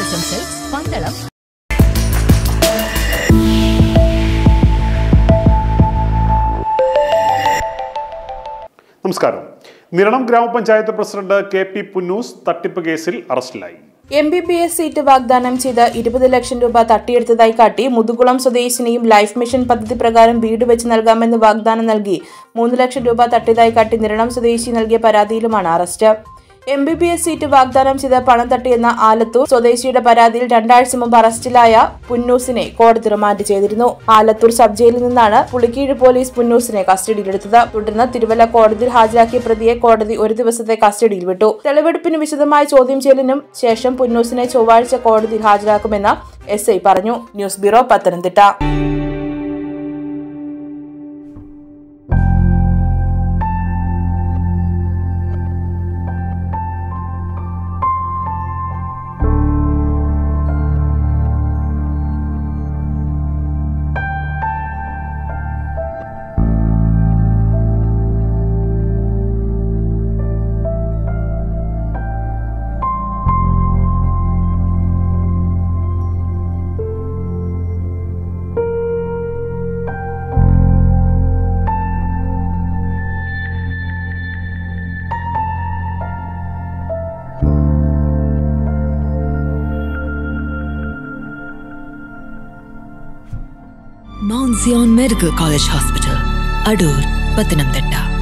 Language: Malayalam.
എസ് സിൽക്സ് പന്തളം നമസ്കാരം നിരണം ഗ്രാമപഞ്ചായത്ത് പ്രസിഡന്റ് കെ പി പുന്നൂസ് തട്ടിപ്പ് കേസിൽ അറസ്റ്റിലായി M B B S seat വാഗ്ദാനം ചെയ്ത് ഇരുപത് ലക്ഷം രൂപ തട്ടിയെടുത്തതായി കാട്ടി മുതുകുളം സ്വദേശിനിയും ലൈഫ് മിഷൻ പദ്ധതി പ്രകാരം വീട് വെച്ച് നൽകാമെന്ന് വാഗ്ദാനം നൽകി മൂന്ന് ലക്ഷം രൂപ തട്ടിയതായി കാട്ടി നിരണം സ്വദേശി നൽകിയ പരാതിയിലുമാണ് arrest M B B S seat വാഗ്ദാനം ചെയ്ത് പണം തട്ടിയെന്ന ആലത്തൂർ സ്വദേശിയുടെ പരാതിയിൽ രണ്ടാഴ്ച മുമ്പ് അറസ്റ്റിലായ പുന്നൂസിനെ കോടതി റിമാൻഡ് ചെയ്തിരുന്നു ആലത്തൂർ സബ് ജയിലിൽ നിന്നാണ് പുളിക്കീഴ് പോലീസ് പുന്നൂസിനെ കസ്റ്റഡിയിലെടുത്തത് തുടർന്ന് തിരുവല്ല കോടതിയിൽ ഹാജരാക്കിയ പ്രതിയെ കോടതി ഒരു ദിവസത്തെ കസ്റ്റഡിയിൽ വിട്ടു തെളിവെടുപ്പിന് വിശദമായ ചോദ്യം ചെയ്യലിനും ശേഷം പുന്നൂസിനെ ചൊവ്വാഴ്ച കോടതിയിൽ ഹാജരാക്കുമെന്ന് എസ് ഐ പറഞ്ഞു news bureau Pathanamthitta Mount Zion Medical College Hospital, Adur, Patanamthitta.